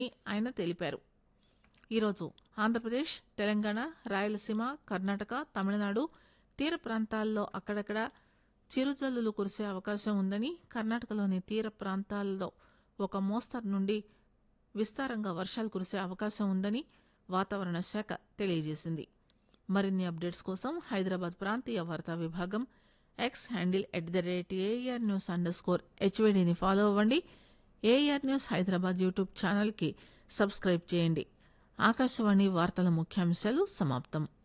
ఆయన తెలిపారు ఈరోజు ఆంధ్రప్రదేశ్ తెలంగాణ రాయలసీమ కర్ణాటక తమిళనాడు తీర ప్రాంతాల్లో అక్కడక్కడ చిరుజల్లులు కురిసే అవకాశం ఉందని కర్ణాటకలోని తీర ప్రాంతాల్లో ఒక మోస్తరు నుండి విస్తారంగా వర్షాలు కురిసే అవకాశం ఉందని వాతావరణ శాఖ తెలియజేసింది మరిన్ని అప్డేట్స్ కోసం హైదరాబాద్ ప్రాంతీయ వార్తా విభాగం X handle at the rate AIR news underscore హెచ్వీడీని ఫాలో అవ్వండి ఏఆర్ న్యూస్ హైదరాబాద్ యూట్యూబ్ ఛానల్కి సబ్స్క్రైబ్ చేయండి ఆకాశవాణి వార్తల ముఖ్యాంశాలు సమాప్తం